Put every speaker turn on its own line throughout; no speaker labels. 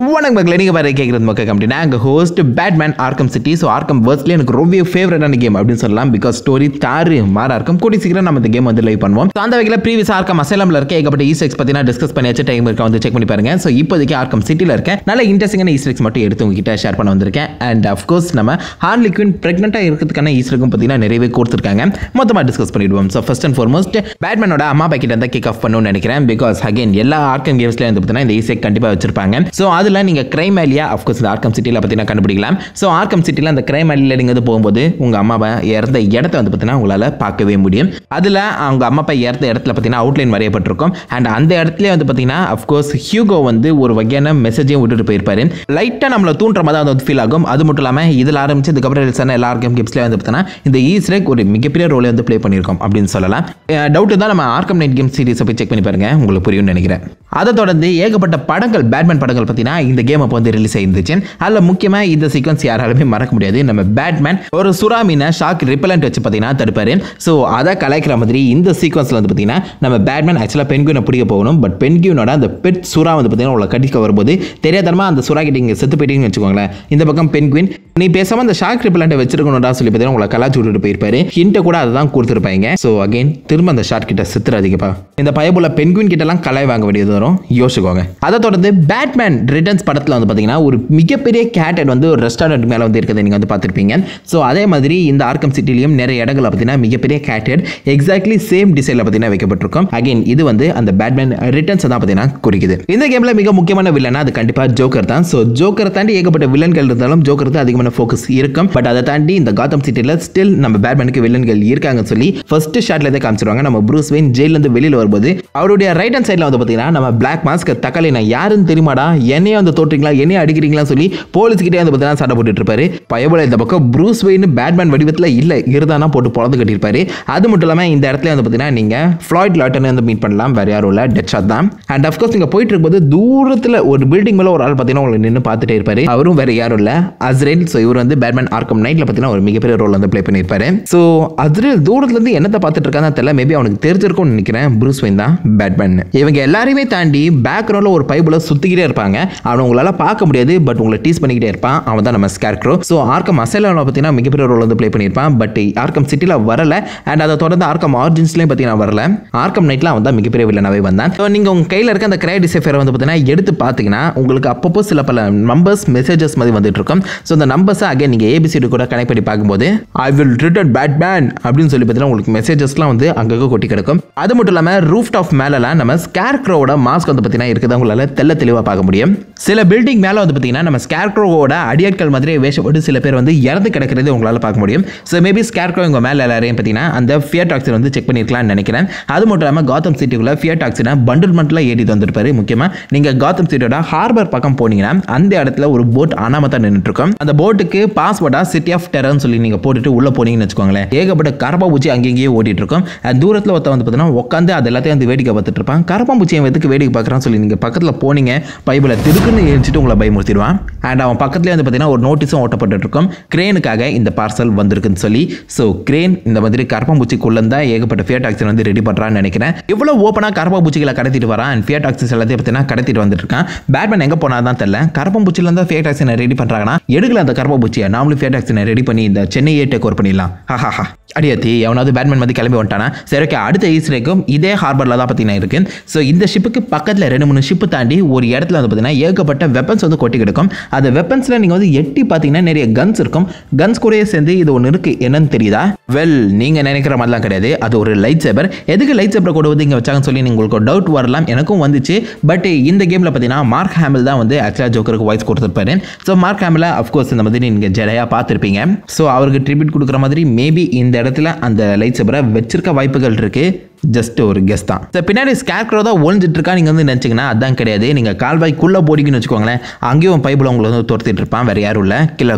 வணக்கம் மக்களே நீங்கள் பாரு கேட்குறது மக்கள் கம்பெனி நாங்கள் host Batman Arkham City so Arkham வேர்ஸ்ட்லேயே எனக்கு ரொம்ப ஃபேவரட்டான கேம் அப்படின்னு சொல்லலாம் பிகாஸ் ஸ்டோரி தாறு மாறா இருக்கும் கூடி சீக்கிரம் நம்ம இந்த கேம் வந்து லைவ் பண்ணுவோம் ஸோ அந்த வகையில் ப்ரீவியஸ் ஆர்க்கம் அசைலமில் இருக்க ஏகப்பட்ட ஈஸ்டெக்ஸ் பார்த்தீங்கன்னா டிஸ்கஸ் பண்ணியாச்சு டைம் இருக்க வந்து செக் பண்ணி பாருங்க ஸோ இப்போதைக்கு ஆர்க்கம் சிட்டியில் இருக்க நல்ல இன்ட்ரெஸ்டிங்கான ஈஸ்டெக்ஸ் மட்டும் எடுத்து உங்ககிட்ட ஷேர் பண்ண வந்திருக்கேன் அண்ட் அஃப்கோர்ஸ் நம்ம ஹார்லி குவின் ப்ரெக்னெண்ட்டாக இருக்கிறதுக்கான ஈஸ்டருக்கும் பார்த்தீங்கன்னா நிறையவே கொடுத்துருக்காங்க மொத்தமாக டிஸ்கஸ் பண்ணிடுவோம் ஸோ ஃபர்ஸ்ட் அண்ட் ஃபார்மோஸ்ட் பேட்மேனோட அம்மா பாக்கெட் வந்து கிக் ஆஃப் பண்ணணும்னு நினைக்கிறேன் பிகாஸ் அகைன் எல்லா ஆர்க்கம் கேம்ஸ்லேயும் வந்து பார்த்தீங்கன்னா இந்த ஈஸ்டெக் கண்டிப்பாக வச்சிருப்பாங்க ஸோ அதில் நீங்கள் கிரைம் வேலியா அஃப்கோர்ஸ் இந்த ஆர்க்கம் சிட்டியில் பார்த்தீங்கன்னா கண்டுபிடிக்கலாம் ஸோ ஆர்க்கம் சிட்டியில் அந்த கிரைம் வேலியில் நீங்கள் வந்து போகும்போது உங்கள் அம்மாவை இறந்த இடத்த வந்து பார்த்தீங்கன்னா உங்களால் பார்க்கவே முடியும் அதில் அவங்க அம்மா அப்பா இறந்த இடத்துல பார்த்தீங்கன்னா அவுட்லைன் வரையப்பட்டிருக்கும் அண்ட் அந்த இடத்துல வந்து பார்த்தீங்கன்னா அஃப்கோர்ஸ் ஹியூகோ வந்து ஒரு வகையான மெசேஜையும் விட்டுட்டு போயிருப்பாரு லைட்டாக நம்மளை தூண்டுற மாதிரி வந்து ஃபீல் ஆகும் அது மட்டும் இல்லாமல் இதில் ஆரம்பிச்சு இதுக்கப்புறம் ரிலீஸான எல்லா ஆர்க்கம் கேம்ஸ்லேயே வந்து பார்த்தீங்கன்னா இந்த ஈஸ்ரேக் ஒரு மிகப்பெரிய ரோலை வந்து ப்ளே பண்ணியிருக்கோம் அப்படின்னு சொல்லலாம் டவுட் தான் நம்ம ஆர்க்கம் நைட் கேம் சீரிஸை போய் செக் பண்ணி பாருங்க உங்களுக்கு புரியும்னு நினைக்கிறேன் அதை தொடர்ந்து ஏகப்பட்ட படங்கள் பேட்மேன் படங்கள் பார்த்தீங்கன்னா இந்த கேம் அப்போ வந்து ரிலீஸ் ஆயிருந்துச்சு அதில் முக்கியமாக இந்த சீக்வன்ஸ் யாராலுமே மறக்க முடியாது நம்ம பேட்மேன் ஒரு சுறா மீனை ஷாக் ரிப்பலண்ட் வச்சு பார்த்தீங்கன்னா தடுப்பாரு ஸோ அதை கலாய்க்கிற மாதிரி இந்த சீக்வன்ஸில் வந்து பார்த்தீங்கன்னா நம்ம பேட்மேன் ஆக்சுவலாக பென்குயினை பிடிக்க போகணும் பட் பென்குயினோட அந்த பெட் சுறா வந்து பார்த்தீங்கன்னா உங்களை கடிக்க வரும்போது தெரியாதனமா அந்த சுறா கிட்ட இங்கே செத்து போயிட்டீங்கன்னு வச்சுக்கோங்களேன் இந்த பக்கம் பென்குயின் நீ பேசாம அந்த ஷாக் ரிப்பலண்ட்டை வச்சிருக்கணும்டா சொல்லி பார்த்தீங்கன்னா உங்களை கலாச்சி விட்டுட்டு போயிருப்பாரு ஹிண்ட்டை கூட அதை தான் கொடுத்துருப்பாங்க ஸோ அகைன் திரும்ப அந்த ஷார்ட் கிட்ட சித்துறாதீங்கப்பா இந்த பயபுல பென்குயின் கிட்டலாம் கலாய் வாங்க வேண்டியது வரும் யோசிச்சுக்கோங்க அதை தொடர்ந்து பேட்மேன் ரிட்டர்ன்ஸ் படத்தில் வந்து பார்த்தீங்கன்னா ஒரு மிகப்பெரிய கேட்டட் வந்து ஒரு ரெஸ்டாரண்ட் மேலே வந்து இருக்கிறத நீங்கள் வந்து பார்த்துருப்பீங்க ஸோ அதே மாதிரி இந்த ஆர்க்கம் சிட்டிலையும் நிறைய இடங்களில் பார்த்தீங்கன்னா மிகப்பெரிய கேட்டட் எக்ஸாக்ட்லி சேம் டிசைனில் பார்த்தீங்கன்னா வைக்கப்பட்டிருக்கும் அகைன் இது வந்து அந்த பேட்மேன் ரிட்டர்ன்ஸ் தான் பார்த்தீங்கன்னா குறிக்குது இந்த கேமில் மிக முக்கியமான வில்லனா அது கண்டிப்பாக ஜோக்கர் தான் ஸோ ஜோக்கரை தாண்டி ஏகப்பட்ட வில்லன்கள் இருந்தாலும் ஜோக்கர் தான் அதிகமான ஃபோக்கஸ் இருக்கும் பட் அதை தாண்டி இந்த காத்தம் சிட்டியில் ஸ்டில் நம்ம பேட்மேனுக்கு வில்லன்கள் இருக்காங்கன்னு சொல்லி ஃபர்ஸ்ட் ஷாட்ல இருந்தே காமிச்சிருவாங்க நம்ம ப்ரூஸ் வெயின் ஜெயிலேருந்து வெளியில் வரும்போது அவருடைய ரைட் ஹேண்ட் சைடில் வந்து பார்த்தீங்கன்னா நம்ம பிளாக் மாஸ்க் தக்காளி நான் யாருன்னு தெரியுமாடா என்னையே வந்து தோற்றுறீங்களா என்னையே அடிக்கிறீங்களா சொல்லி போலீஸ் கிட்டே வந்து பார்த்தீங்கன்னா சண்டை போட்டுட்டு இருப்பாரு பயபோல இந்த பக்கம் ப்ரூஸ் வெயின் பேட்மேன் வடிவத்தில் இல்லை இருந்தானா போட்டு பொழந்து கட்டியிருப்பாரு அது மட்டும் இல்லாமல் இந்த இடத்துல வந்து பார்த்தீங்கன்னா நீங்கள் ஃப்ளாய்ட் லாட்டன் வந்து மீட் பண்ணலாம் வேற யாரும் இல்லை டெட் ஷாட் தான் அண்ட் அஃப்கோர்ஸ் நீங்கள் போயிட்டு இருக்கும்போது தூரத்தில் ஒரு பில்டிங் மேலே ஒரு ஆள் பார்த்தீங்கன்னா உங்களை நின்று பார்த்துட்டே இருப்பாரு அவரும் வேற யாரும் இல்லை அஸ்ரேல் ஸோ இவர் வந்து பேட்மேன் ஆர்க்கம் நைட்டில் பார்த்தீங்கன்னா ஒரு மிகப்பெரிய ரோல் வந்து ப்ளே பண்ணியிருப்பாரு ஸோ அஸ்ரேல் தூரத்துலேருந்து என்னத்தை பார்த்துட்டு இருக்கான்னு தெரியல மேபி அவனுக்கு தெரிஞ்சிருக்கும்னு நினைக்கிறேன் ப்ரூஸ் வெயின் தான் பேட்மேன் இவங்க எல்லாரையுமே தாண்டி பேக்ரவுண்டில் ஒரு பைபிள் சுற்றிக்கிட்டே இருப்பாங்க அவனை உங்களால் பார்க்க முடியாது பட் உங்களை டீஸ் பண்ணிக்கிட்டே இருப்பான் அவன் தான் நம்ம ஸ்கேர்க்ரோ ஸோ ஆர்க்கம் அசைலாவில் பார்த்தீங்கன்னா மிகப்பெரிய ரோல் வந்து ப்ளே பண்ணியிருப்பான் பட் ஆர்க்கம் சிட்டியில் வரல அண்ட் அதை தொடர்ந்து ஆர்க்கம் ஆர்ஜின்ஸ்லையும் பார்த்தீங்கன்னா வரல ஆர்க்கம் நைட்டில் அவன் தான் மிகப்பெரிய வில்லனாவே வந்தான் ஸோ நீங்கள் உங்கள் கையில் இருக்க அந்த கிரைட் டிசைஃபரை வந்து பார்த்தீங்கன்னா எடுத்து பார்த்தீங்கன்னா உங்களுக்கு அப்பப்போ சில பல நம்பர்ஸ் மெசேஜஸ் மாதிரி வந்துட்டு இருக்கும் ஸோ அந்த நம்பர்ஸை அகைன் நீங்கள் ஏபிசிடி கூட கனெக்ட் பண்ணி பார்க்கும்போது I will return bat Bane அப்படின்னு சொல்லி பார்த்தீங்கன்னா உங்களுக்கு மெசேஜஸ்லாம் வந்து அங்கங்கே கொட்டி கிடக்கும் அது மட்டும் இல்லாமல் ரூஃப் டாப் மேலலாம் நம்ம ஸ்கேர்க்ரோவோட மாஸ்க் வந்து பார்த்தீங்கன்னா இருக்கிறத உங்களால் தெல்ல தெளிவாக பார்க்க முடியும் சில பில்டிங் மேலே வந்து பார்த்தீங்கன்னா நம்ம ஸ்கேர்க்ரோவோட அடியாட்கள் மாதிரி வேஷப்பட்டு சில பேர் வந்து இறந்து கிடக்கிறது உங்களால் பார்க்க முடியும் ஸோ மேபி ஸ்கேர்க்ரோ உங்கள் மேலே எல்லாரையும் பார்த்தீங்கன்னா அந்த ஃபியர் டாக்ஸின் வந்து செக் பண்ணியிருக்கலாம்னு நினைக்கிறேன் அது மட்டும் இல்லாமல் காத்தம் சிட்டிக்குள்ள ஃபியர் டாக்ஸினை பண்டில்மெண்ட்டில் ஏறிட்டு வந்திருப்பாரு முக்கியமாக நீங்கள் காத்தம் சிட்டியோட ஹார்பர் பக்கம் போனீங்கன்னா அந்த இடத்துல ஒரு போட் அனாமத்தா நின்றுட்டு இருக்கும் அந்த போட்டுக்கு பாஸ்வேர்டாக சிட்டி ஆஃப் டெரர்னு சொல்லி நீங்கள் போட்டுட்டு உள்ளே போனீங்கன்னு வச்சுக்கோங்களேன் ஏகப்பட்ட கரப்பாம்பூச்சி அங்கேயே ஓடிட்டு இருக்கும் அஹ் தூரத்தில் ஒருத்த வந்து பார்த்தீங்கன்னா உட்காந்து அது எல்லாத்தையும் வந்து வேடிக்கை பார்த்துட்டு இருப்பான் கரப்பாம்பூச்சி அவன் எதுக்கு வேடிக்கை பார்க்குறான்னு சொல்லி நீங்கள் பக்கத்தில் போனீங்க பைபிளை திருக்குன்னு எழுச்சிட்டு உங்களை பயமுறுத்திடுவான் அண்ட் அவன் பக்கத்துலேயே வந்து பார்த்தீங்கன்னா ஒரு நோட்டீஸும் ஓட்டப்பட்டு இருக்கும் கிரேனுக்காக இந்த பார்சல் வந்திருக்குன்னு சொல்லி ஸோ கிரேன் இந்த மாதிரி கரப்பாம்பூச்சிக்குள்ளே தான் ஏகப்பட்ட ஃபியர் டாக்ஸின் வந்து ரெடி பண்ணுறான்னு நினைக்கிறேன் இவ்வளோ ஓப்பனாக கரப்பாம்பூச்சிகளை கடத்திட்டு வரான் அண்ட் ஃபியர் டாக்ஸிஸ் எல்லாத்தையும் பார்த்தீங்கன்னா கடத்திட்டு வந்துட்டு இருக்கான் பேட்மேன் எங்கே போனால் தான் தெரியல கரப்பாம்பூச்சியில் இருந்தால் ஃபியர் டாக்ஸினை ரெடி பண்ணுறாங்கன்னா எடுக்கல அந்த கரப்பாம்பூச்சியை நாமளும் ஃபியர் டாக்ஸினை ரெடி பண்ணி இந்த சென்னையே டேக் ஓவர் பண்ணிடலாம் ஹாஹா அடியாத்தி எவனாவது பேட்மேன் வந்து கிளம்பி வந்துட்டானா சரி ஓகே அடுத்த ஈஸ்ரேக்கும் இதே ஹார்பரில் தான் பார்த்தீங்கன்னா இருக்கு ஸோ இந்த ஷிப்புக்கு பக்கத்தில் ரெண்டு மூணு ஷிப்பு தாண்டி ஒரு இடத்துல வந்து பார்த்தீங்கன்னா ஏகப்பட்ட வெப்பன்ஸ் வந்து கொட்டி கிடக்கும் அந்த வெப்பன்ஸில் நீங்கள் வந்து எட்டி பார்த்தீங்கன்னா நிறைய கன்ஸ் இருக்கும் கன்ஸ் கூடயே சேர்ந்து இது ஒன்று இருக்குது என்னன்னு தெரியுதா வெல் நீங்கள் நினைக்கிற மாதிரிலாம் கிடையாது அது ஒரு லைட் சேபர் எதுக்கு லைட் சேபரை கொண்டு வந்து இங்கே வச்சாங்கன்னு சொல்லி உங்களுக்கு ஒரு டவுட் வரலாம் எனக்கும் வந்துச்சு பட் இந்த கேமில் பார்த்தீங்கன்னா மார்க் ஹேமில் தான் வந்து ஆக்சுவலாக ஜோக்கருக்கு வாய்ஸ் கொடுத்துருப்பாரு ஸோ மார்க் ஹேமில் அஃப்கோர்ஸ் இந்த மாதிரி நீங்கள் ஜெடையாக பார்த்துருப்பீங்க ஸோ அவருக்கு ட்ரிபியூட் கொடுக்குற மாதிரி மேபி இந்த இடத்துல அந்த லைட் சேபரை வச்சிருக்க வாய்ப்புகள் இருக்குது ஜஸ்ட் ஒரு கெஸ் தான் ஸோ பின்னாடி ஸ்கேர்க்ரோ தான் ஒழிஞ்சிட்டு இருக்கா நீங்கள் வந்து நினச்சிங்கன்னா அதான் கிடையாது நீங்கள் கால்வாய்க்குள்ளே போடிக்குன்னு வச்சுக்கோங்களேன் அங்கேயும் பைப்பில் உங்களை வந்து துரத்திட்டு இருப்பான் வேறு யாரும் இல்லை கிலோ கிராக்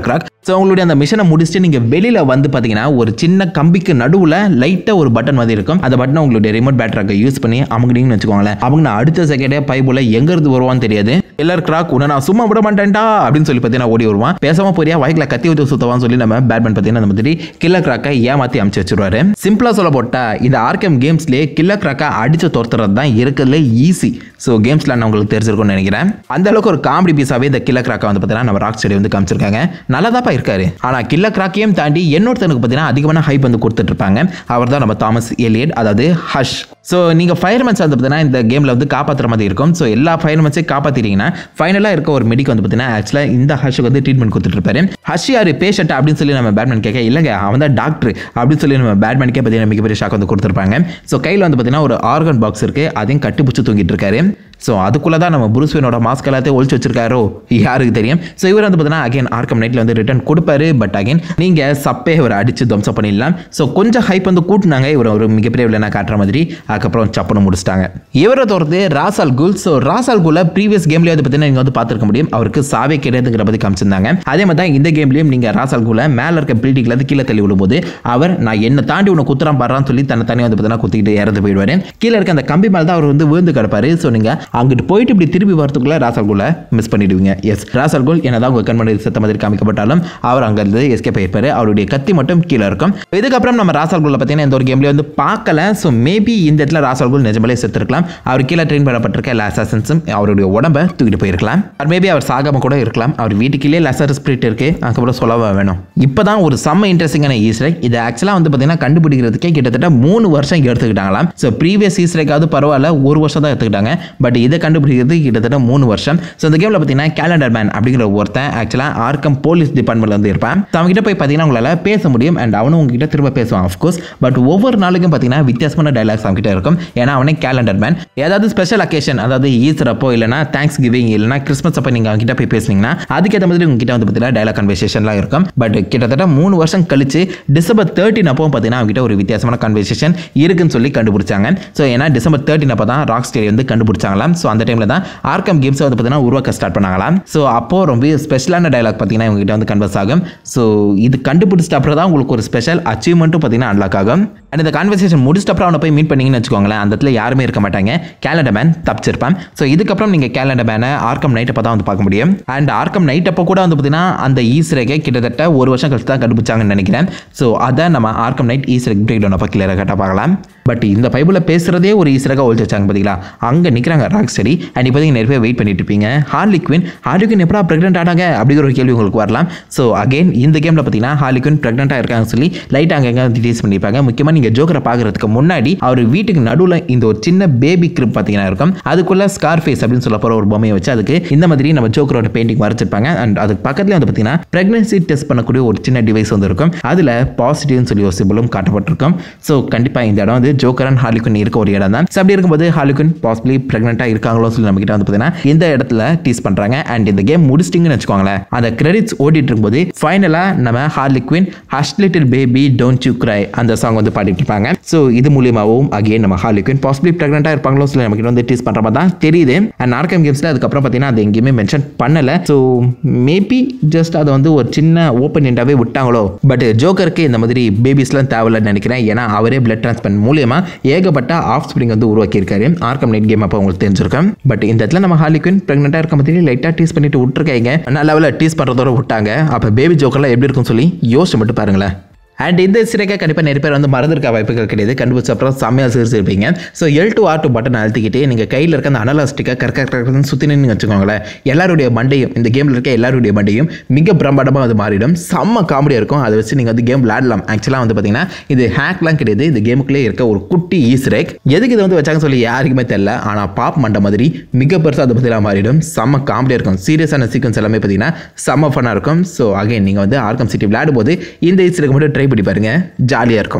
ஸோ உங்களுடைய அந்த மிஷனை முடிச்சுட்டு நீங்கள் வெளியில் வந்து பார்த்தீங்கன்னா ஒரு சின்ன கம்பிக்கு நடுவில் லைட்டாக ஒரு பட்டன் மாதிரி இருக்கும் அந்த பட்டனை உங்களுடைய ரிமோட் பேட்டராக யூஸ் பண்ணி அமுங்கினீங்கன்னு வச்சுக்கோங்களேன் அவங்க அடுத்த செகண்டே பைப்புல எங்கேருந்து வருவான்னு தெரியாது எல்லார் கிராக் உன்னை நான் சும்மா விட மாட்டேன்டா அப்படின்னு சொல்லி பார்த்தீங்கன்னா ஓடி வருவான் பேசாம போறியா வாய்க்கில் கத்தி வச்சு சுத்தவான்னு சொல்லி நம்ம பேட்மேன் பார்த்தீங்கன்னா அந்த மாதிரி கில்லர் கிராக்கை ஏமாற்றி அமுச்சு வச்சிருவாரு சிம்பிளாக சொல்ல போட்டா இந்த ஆர்கேம் கேம்ஸ்லேயே கில்லர் கிராக்கை அடிச்சு துரத்துறது தான் இருக்கிறதுல ஈஸி ஸோ கேம்ஸில் நான் உங்களுக்கு தெரிஞ்சிருக்கும்னு நினைக்கிறேன் அந்த அளவுக்கு ஒரு காமெடி பீஸாவே இந்த கில்லர் கிராக்கை வந்து பார்த்தீங்கன்னா நம்ம ராக் ஸ்டடி வந்து காமிச்சிருக்காங்க நல்லதாப்பா இருக்காரு ஆனால் கில்லர் கிராக்கையும் தாண்டி இன்னொருத்தனுக்கு பார்த்தீங்கன்னா அதிகமான ஹைப் வந்து கொடுத்துட்டு இருப்பாங்க அவர் தான் நம்ம தாமஸ் எலியட் அதாவது ஹஷ் ஸோ நீங்கள் ஃபயர்மேன்ஸ் வந்து பார்த்தீங்கன்னா இந்த கேமில் வந்து காப்பாற்றுற மாதிரி இருக்கும் ஸோ எல்லா ஃபயர்மேன்ஸையும் காப்பாற்றிட்டீங்கன்னா ஃபைனலாக இருக்க ஒரு மெடிக் வந்து பார்த்தீங்கன்னா ஆக்சுவலாக இந்த ஹஷுக்கு வந்து ட்ரீட்மெண்ட் கொடுத்துட்டு இருப்பாரு ஹஷ் யார் பேஷண்ட் அப்படின்னு சொல்லி நம்ம பேட்மேன் கேட்க இல்லைங்க அவன் தான் டாக்டர் அப்படின்னு சொல்லி நம்ம பேட்மேனுக்கே பார்த்தீங்கன்னா மிகப்பெரிய ஷாக் வந்து கொடுத்துருப்பாங்க ஸோ கையில் வந்து பார்த்தீங்கன்னா ஒரு ஆர்கன் பாக்ஸ் இருக்குது அதையும் கட்டி பிடிச்சி தூங்கிட்டு இருக்காரு ஸோ அதுக்குள்ளே தான் நம்ம புருஸ்வேனோட மாஸ்க் எல்லாத்தையும் ஒழிச்சு வச்சிருக்காரோ யாருக்கு தெரியும் ஸோ இவர் வந்து பார்த்தீங்கன்னா அகைன் ஆர்க்கம் நைட்டில் வந்து ரிட்டர்ன் கொடுப்பாரு பட் அகைன் நீங்கள் சப்பே இவரை அடித்து துவம்சம் பண்ணிடலாம் ஸோ கொஞ்சம் ஹைப் வந்து கூட்டினாங்க இவர் ஒரு மிகப்பெரிய வில்லனா காட்டுற மாதிரி அதுக்கப்புறம் சப்பனு முடிச்சிட்டாங்க இவரை தோறது ராசால் குல் ஸோ ராசால் குல ப்ரீவியஸ் கேம்லேயே வந்து பார்த்தீங்கன்னா நீங்கள் வந்து பார்த்துருக்க முடியும் அவருக்கு சாவே கிடையாதுங்கிற பற்றி காமிச்சிருந்தாங்க அதே மாதிரி தான் இந்த கேம்லேயும் நீங்கள் ராசால் குல மேலே இருக்க பில்டிங்ல இருந்து கீழே தள்ளி விடும்போது அவர் நான் என்ன தாண்டி உன்னை குத்துறான் பாடுறான்னு சொல்லி தன்னை தனியாக வந்து பார்த்தீங்கன்னா குத்திக்கிட்டு இறந்து போயிடுவார் கீழே இருக்க அந்த கம்பி மேலே தான் அவர் வந்து விழுந்து கிடப்பாரு ஸோ நீங்கள் அங்கிட்டு போயிட்டு இப்படி திரும்பி வரதுக்குள்ள ராசால் குல மிஸ் பண்ணிடுவீங்க எஸ் ராசால் குல் என்னதான் உங்கள் கண் பண்ணி செத்த மாதிரி காமிக்கப்பட்டாலும் அவர் அங்கேருந்து எஸ்கேப் ஆயிருப்பாரு அவருடைய கத்தி மட்டும் கீழே இருக்கும் இதுக்கப்புறம் நம்ம ராசால் குல்ல பார்த்தீங்கன்னா எந்த ஒரு கேம்லேயே வந்து பார்க்கல ஸோ மேபி இந்த இடத்துல ராசால் குல் நிஜமாலே செத்துருக்கலாம் அவர் கீழே ட்ரெயின் பண்ணப்பட்டிருக்க எல்லா அசாசன்ஸும் அவருடைய உடம்பை தூக்கிட்டு போயிருக்கலாம் அவர் மேபி அவர் சாகாம கூட இருக்கலாம் அவர் வீட்டுக்குள்ளே லெசர் ஸ்பிரிட் இருக்கு அதுக்கப்புறம் சொல்லவா வேணும் இப்போ தான் ஒரு செம்ம இன்ட்ரெஸ்டிங்கான ஈஸ்டர் இதை ஆக்சுவலாக வந்து பார்த்தீங்கன்னா கண்டுபிடிக்கிறதுக்கே கிட்டத்தட்ட மூணு வருஷம் எடுத்துக்கிட்டாங்களாம் ஸோ ப்ரீவியஸ் ஈஸ்டரைக்காவது பரவாயில்ல ஒரு வருஷம் தான் எடுத்துக்கிட்டாங்க பட் இதை கண்டுபிடிக்கிறது கிட்டத்தட்ட மூணு வருஷம் ஸோ இந்த கேமில் பார்த்தீங்கன்னா கேலண்டர் மேன் அப்படிங்கிற ஒருத்தன் ஆக்சுவலாக ஆர்க்கம் போலீஸ் டிபார்ட்மெண்ட்ல வந்து இருப்பான் ஸோ அவங்ககிட்ட போய் பார்த்தீங்கன்னா உங்களால் பேச முடியும் அண்ட் அவனும் உங்ககிட்ட திரும்ப பேசுவான் ஆஃப்கோர்ஸ் பட் ஒவ்வொரு நாளுக்கும் பார்த்தீங்கன்னா வித்தியாசமான டைலாக்ஸ் அவங்ககிட்ட இருக்கும் ஏன்னா அவனே கேலண்டர் மேன் ஏதாவது ஸ்பெஷல் அக்கேஷன் அதாவது ஈஸ்டர் அப்போ இல்லைனா தேங்க்ஸ் கிவிங் இல்லைனா கிறிஸ்மஸ் அப்போ நீங்கள் அவங்ககிட்ட போய் பேசுனீங்கன்னா அதுக்கேற்ற மாதிரி உங்ககிட்ட வந்து பார்த்தீங்கன்னா டைலாக் கன்வர்சேஷன்லாம் இருக்கும் பட் கிட்டத்தட்ட மூணு வருஷம் கழிச்சு டிசம்பர் தேர்ட்டின் அப்போ பார்த்தீங்கன்னா அவங்ககிட்ட ஒரு வித்தியாசமான கன்வர்சேஷன் இருக்குன்னு சொல்லி கண்டுபிடிச்சாங்க ஸோ ஏன்னா டிசம்பர் தேர்ட்டின் அப்போ தான் ராக் ஸ்டேடி வந்து கண்டுபிடிச்சாங்களாம் ஸோ அந்த டைமில் தான் ஆர்க்கம் கேம்ஸ் வந்து பார்த்தீங்கன்னா உருவாக்க ஸ்டார்ட் பண்ணாங்களாம் ஸோ அப்போ ரொம்ப ஸ்பெஷலான டைலாக் பார்த்தீங்கன்னா இவங்ககிட்ட வந்து கன்வர்ஸ் ஆகும் ஸோ இது கண்டுபிடிச்சிட்ட அப்புறம் தான் உங்களுக்கு ஒரு ஸ்பெஷல் அச்சீவ்மெண்ட்டும் பார்த்தீங்கன்னா அன்லாக் ஆகும் அண்ட் இந்த கான்வர்சேஷன் முடிச்சிட்ட அப்புறம் அவனை போய் மீட் பண்ணீங்கன்னு வச்சுக்கோங்களேன் அந்த இடத்துல யாருமே இருக்க மாட்டாங்க கேலண்டர் மேன் தப்பிச்சிருப்பான் ஸோ இதுக்கப்புறம் நீங்கள் கேலண்டர் மேனை ஆர்க்கம் நைட் அப்போ தான் வந்து பார்க்க முடியும் அண்ட் ஆர்க்கம் நைட் அப்போ கூட வந்து பார்த்தீங்கன்னா அந்த ஈஸ்ரேகை கிட்டத்தட்ட ஒரு வருஷம் கழிச்சு தான் கண்டுபிடிச்சாங்கன்னு நினைக்கிறேன் ஸோ அதை நம்ம Arkham Knight Easter egg break down அப்போ கிளியராக கட்ட பார்க்கலாம் பட் இந்த பைபிளில் பேசுகிறதே ஒரு ஈஸ்டராக ஒழிச்சு வச்சாங்க பார்த்தீங்களா அங்கே நிற்கிறாங்க ராக் ஸ்டடி அண்ட் இப்போ நிறைய பேர் வெயிட் பண்ணிட்டு இருப்பீங்க ஹார்லி குவின் ஹார்லி குவின் எப்படா ப்ரெக்னென்ட் ஆனாங்க அப்படிங்கிற ஒரு கேள்வி உங்களுக்கு வரலாம் ஸோ அகைன் இந்த கேமில் பார்த்தீங்கன்னா ஹார்லி குவின் ப்ரெக்னெண்ட்டாக இருக்காங்கன்னு சொல்லி லைட்டாக அங்கே எங்கே டீஸ் பண்ணியிருப்பாங்க முக்கியமாக நீங்கள் ஜோக்கரை பார்க்குறதுக்கு முன்னாடி அவர் வீட்டுக்கு நடுவில் இந்த ஒரு சின்ன பேபி கிரிப் பார்த்தீங்கன்னா இருக்கும் அதுக்குள்ள ஸ்கார் ஃபேஸ் அப்படின்னு சொல்ல போகிற ஒரு பொம்மையை வச்சு அதுக்கு இந்த மாதிரி நம்ம ஜோக்கரோட பெயிண்டிங் வரைச்சிருப்பாங்க அண்ட் அதுக்கு பக்கத்துல வந்து பார்த்தீங்கன்னா ப்ரெக்னன்சி டெஸ்ட் பண்ணக்கூடிய ஒரு சின்ன டிவைஸ் வந்து இருக்கும் அதில் பாசிட்டிவ்னு சொல்லி ஒரு சிம்பிளும் காட்டப்பட்டிருக்கும் ஸோ கண்டிப்பாக இந்த இடம் வந்து ஜோக்கர் அண்ட் ஹாலிகுன் இருக்க ஒரு இடம் தான் ஸோ அப்படி இருக்கும்போது ஹாலிகுன் பாசிபிளி ப்ரெக்னெண்ட்டாக இருக்காங்களோ சொல்லி நம்ம கிட்ட வந்து பார்த்தீங்கன்னா இந்த இடத்துல டீஸ் பண்ணுறாங்க அண்ட் இந்த கேம் முடிச்சிட்டிங்கன்னு வச்சுக்கோங்களேன் அந்த கிரெடிட்ஸ் ஓடிட்டு இருக்கும்போது ஃபைனலாக நம்ம Harley Quinn Hush little baby don't you cry அந்த சாங் வந்து பாடிட்டு இருப்பாங்க ஸோ இது மூலியமாகவும் அகைன் நம்ம ஹார்லிக்வின் பாசிபிளி ப்ரெக்னெண்ட்டாக இருப்பாங்களோ சொல்லி நம்ம கிட்ட வந்து டீஸ் பண்ணுற மாதிரி தான் தெரியுது அண்ட் நார்கம் கேம்ஸில் அதுக்கப்புறம் பார்த்தீங்கன்னா அது எங்கேயுமே மென்ஷன் பண்ணலை ஸோ மேபி ஜஸ்ட் அதை வந்து ஒரு சின்ன ஓப்பன் எண்டாகவே விட்டாங்களோ பட் ஜோக்கருக்கு இந்த மாதிரி பேபிஸ்லாம் தேவையில்லைன்னு நினைக்கிறேன் ஏன்னா அவரே பிளட் டிரான்ஸ்பர் மூலியமா ஏகப்பட்ட ஆஃப் ஸ்ப்ரிங் வந்து உருவாக்கியிருக்காரு ஆர்க்கம் நைட் கேம் அப்போ உங்களுக்கு தெரிஞ்சிருக்கும் பட் இந்த இடத்துல நம்ம ஹாலிக்வின் ப்ரெக்னெண்ட்டாக இருக்க மாதிரி லைட்டாக டீஸ் பண்ணிட்டு விட்டுருக்காங்க நல்ல லெவலில் டீஸ் பண்ணுறதோட விட்டாங்க அப்போ பேபி ஜோக்கர்லாம் எப்படி இருக்கும்னு சொல்லி யோசிச்சு மட்டும் பாருங்களேன் அண்ட் இந்த சிறைக்கை கண்டிப்பாக நிறைய பேர் வந்து மறந்துருக்க வாய்ப்புகள் கிடையாது கண்டுபிடிச்ச அப்புறம் செம்மையாக சிரிச்சிருப்பீங்க so L two R two button அழுத்திக்கிட்டு நீங்கள் கையில் இருக்க அந்த அனலாஸ்டிக்கை கரெக்டாக கரெக்டாக சுற்றி நின்று வச்சுக்கோங்களேன் எல்லாருடைய மண்டையும் இந்த கேமில் இருக்க எல்லாருடைய மண்டையும் மிக பிரம்மாண்டமாக அது மாறிடும் செம்ம காமெடியாக இருக்கும் அதை வச்சு நீங்கள் வந்து கேம் விளையாடலாம் ஆக்சுவலாக வந்து பார்த்தீங்கன்னா இது ஹேக்லாம் கிடையாது இது கேமுக்குள்ளே இருக்க ஒரு குட்டி ஈஸ்ரேக் எதுக்கு இதை வந்து வச்சாங்கன்னு சொல்லி யாருக்குமே தெரியல ஆனால் பாப் மண்டை மாதிரி மிக பெருசாக அது பற்றிலாம் மாறிடும் செம்ம காமெடியாக இருக்கும் சீரியஸான சீக்வன்ஸ் எல்லாமே பார்த்தீங்கன்னா செம்ம ஃபன்னாக இருக்கும் ஸோ அகைன் நீங்கள் வந்து ஆர்கம் சிட்டி விளையாடும் போது இந்த ஈஸ்ரேக் மட்டும் ட்ரை பண்ணி பாருங்க ஜாலியாக இருக்கும்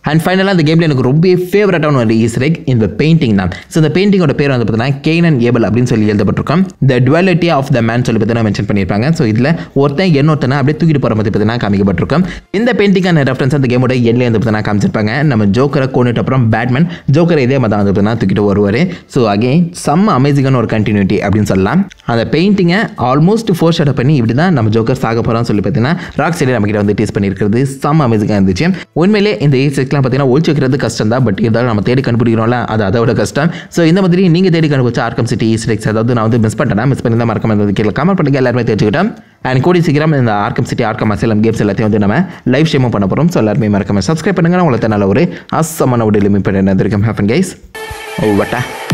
அண்ட் ஃபைனலாக அந்த கேமில் எனக்கு ரொம்ப ஃபேவரட்டான ஒரு ஈஸ்ரெக் இந்த பெயிண்டிங் தான் ஸோ இந்த பெயிண்டிங்கோட பேர் வந்து பார்த்தீங்கன்னா கெய்னன் ஏபல் அப்படின்னு சொல்லி எழுதப்பட்டிருக்கோம் த டுவலிட்டி ஆஃப் த மேன் சொல்லி பார்த்தீங்கன்னா மென்ஷன் பண்ணியிருப்பாங்க ஸோ இதில் ஒருத்தன் இன்னொருத்தனை அப்படியே தூக்கிட்டு போகிற மாதிரி பார்த்தீங்கன்னா காமிக்கப்பட்டிருக்கும் இந்த பெயிண்டிங்கான ரெஃபரன்ஸ் அந்த கேமோட எண்ணில் வந்து பார்த்தீங்கன்னா காமிச்சிருப்பாங்க நம்ம ஜோக்கரை கொண்டுட்டு அப்புறம் பேட்மேன் ஜோக்கரை இதே மாதிரி தான் வந்து பார்த்தீங்கன்னா தூக்கிட்டு வருவார் ஸோ அகைன் செம்ம அமேசிங்கான ஒரு கண்டினியூட்டி அப்படின்னு சொல்லலாம் அந்த பெயிண்டிங்கை ஆல்மோஸ்ட் ஃபோர் ஷேட் பண்ணி இப்படி தான் நம்ம ஜோக்கர் சாக போகிறோம்னு சொல்லி பார்த்தீங்கன்னா ராக் சைடு நம்ம கிட்ட வந்து டீஸ் பண்ணியிருக்கிறது செம்ம அமேசிங்காக இருந்துச்சு உண்மையிலே இந்த ஈஸ்ரெக்லாம் பார்த்தீங்கன்னா ஒழிச்சு வைக்கிறது கஷ்டம் தான் பட் இருந்தாலும் நம்ம தேடி கண்டுபிடிக்கிறோம்ல அது அதை விட கஷ்டம் ஸோ இந்த மாதிரி நீங்கள் தேடி கண்டுபிடிச்ச ஆர்க்கம் சிட்டி ஈஸ்ரெக்ஸ் அதாவது நான் வந்து மிஸ் பண்ணிட்டேன் மிஸ் பண்ணி தான் மறக்காம வந்து கீழே கமெண்ட் பண்ணுங்க எல்லாருமே தெரிஞ்சுக்கிட்டோம் அண்ட் கூடி சீக்கிரம் இந்த Arkham City Arkham Asylum games எல்லாத்தையும் வந்து நம்ம லைவ் ஷேமும் பண்ண போகிறோம் ஸோ எல்லாருமே மறக்காம சப்ஸ்கிரைப் பண்ணுங்க உங்களுக்கு நல்ல ஒரு அசமான ஒரு லிமிட் பண்ணி இருந்திருக்கேன் ஹேப்பன் கைஸ் ஓ வட்டா